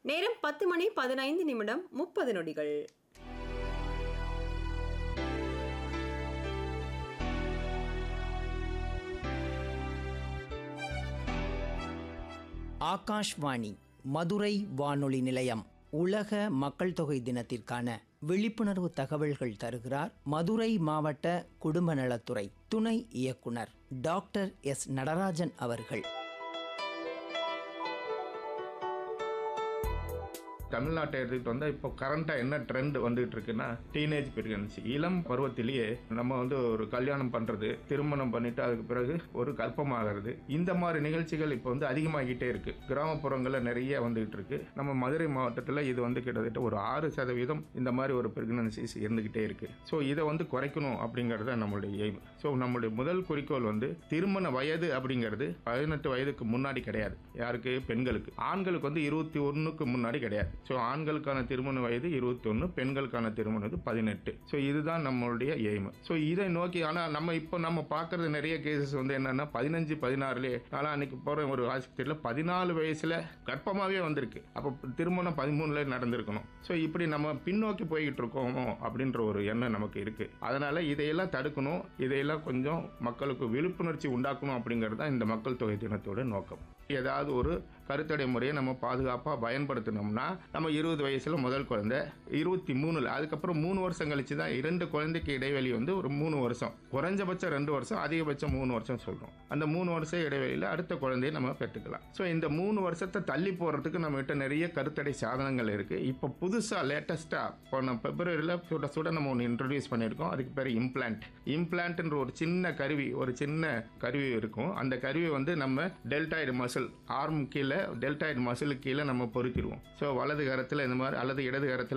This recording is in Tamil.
நேரம் பத்து மணி பதினைந்து நிமிடம் முப்பது நொடிகள் ஆகாஷ்வாணி மதுரை வானொலி நிலையம் உலக மக்கள் தொகை தினத்திற்கான விழிப்புணர்வு தகவல்கள் தருகிறார் மதுரை மாவட்ட குடும்ப நலத்துறை துணை இயக்குனர் டாக்டர் எஸ் நடராஜன் அவர்கள் தமிழ்நாட்டை எடுத்துக்கிட்டு வந்தால் இப்போ கரண்ட்டாக என்ன ட்ரெண்ட் வந்துகிட்டு இருக்குன்னா டீனேஜ் பிரெக்னன்சி இளம் பருவத்திலேயே நம்ம வந்து ஒரு கல்யாணம் பண்ணுறது திருமணம் பண்ணிட்டு அதுக்கு பிறகு ஒரு கல்பமாகிறது இந்த மாதிரி நிகழ்ச்சிகள் இப்போ வந்து அதிகமாகிட்டே இருக்கு கிராமப்புறங்களில் நிறைய வந்துகிட்டு இருக்கு நம்ம மதுரை மாவட்டத்தில் இது வந்து கிட்டத்தட்ட ஒரு ஆறு சதவீதம் இந்த மாதிரி ஒரு பிரெக்னன்சிஸ் இருந்துகிட்டே இருக்கு ஸோ இதை வந்து குறைக்கணும் அப்படிங்கிறது தான் நம்மளுடைய எய்ம் ஸோ நம்மளுடைய முதல் குறிக்கோள் வந்து திருமண வயது அப்படிங்கிறது பதினெட்டு வயதுக்கு முன்னாடி கிடையாது யாருக்கு பெண்களுக்கு ஆண்களுக்கு வந்து இருபத்தி ஒன்றுக்கு முன்னாடி கிடையாது ஸோ ஆண்களுக்கான திருமண வயது இருபத்தி ஒன்று பெண்களுக்கான திருமண வயது பதினெட்டு ஸோ இதுதான் நம்மளுடைய எய்ம் ஸோ இதை நோக்கி ஆனால் நம்ம இப்போ நம்ம பார்க்கறது நிறைய கேசஸ் வந்து என்னன்னா பதினஞ்சு பதினாறுலேயே நான் அன்னைக்கு போகிற ஒரு ஆஸ்பத்திரியில் பதினாலு வயசில் கர்ப்பமாகவே வந்திருக்கு அப்போ திருமணம் பதிமூணுல நடந்திருக்கணும் ஸோ இப்படி நம்ம பின்னோக்கி போய்கிட்டு இருக்கோமோ அப்படின்ற ஒரு எண்ணம் நமக்கு இருக்கு அதனால இதையெல்லாம் தடுக்கணும் இதையெல்லாம் கொஞ்சம் மக்களுக்கு விழிப்புணர்ச்சி உண்டாக்கணும் அப்படிங்கிறது தான் இந்த மக்கள் தொகை தினத்தோட நோக்கம் ஏதாவது ஒரு கருத்தடை முறையை நம்ம பாதுகாப்பாக பயன்படுத்தினோம்னா நம்ம இருபது வயசுல முதல் குழந்தை இருபத்தி மூணுல அதுக்கப்புறம் மூணு வருஷம் கழிச்சு தான் இரண்டு குழந்தைக்கு இடைவெளி வந்து ஒரு மூணு வருஷம் குறைஞ்சபட்சம் ரெண்டு வருஷம் அதிகபட்சம் மூணு வருஷம் சொல்றோம் அந்த மூணு வருஷம் இடைவெளியில் அடுத்த குழந்தையை நம்ம பெற்றுக்கலாம் ஸோ இந்த மூணு வருஷத்தை தள்ளி போறதுக்கு நம்ம கிட்ட நிறைய கருத்தடை சாதனங்கள் இருக்கு இப்போ புதுசா லேட்டஸ்டா போன பிப்ரவரியில் சுட சுட நம்ம ஒன்று இன்ட்ரடியூஸ் பண்ணியிருக்கோம் அதுக்கு பேர் இம்ப்ளான்ட் இம்ப்ளான்ட்ன்ற ஒரு சின்ன கருவி ஒரு சின்ன கருவி இருக்கும் அந்த கருவி வந்து நம்ம டெல்டாய்டு மசில் ஆர்ம் கீழே டெல்டாய்டு மசிலுக்கு கீழே நம்ம பொருத்திடுவோம் ஸோ வலது கரத்தில் இந்த மாதிரி அல்லது இடது கரத்தில்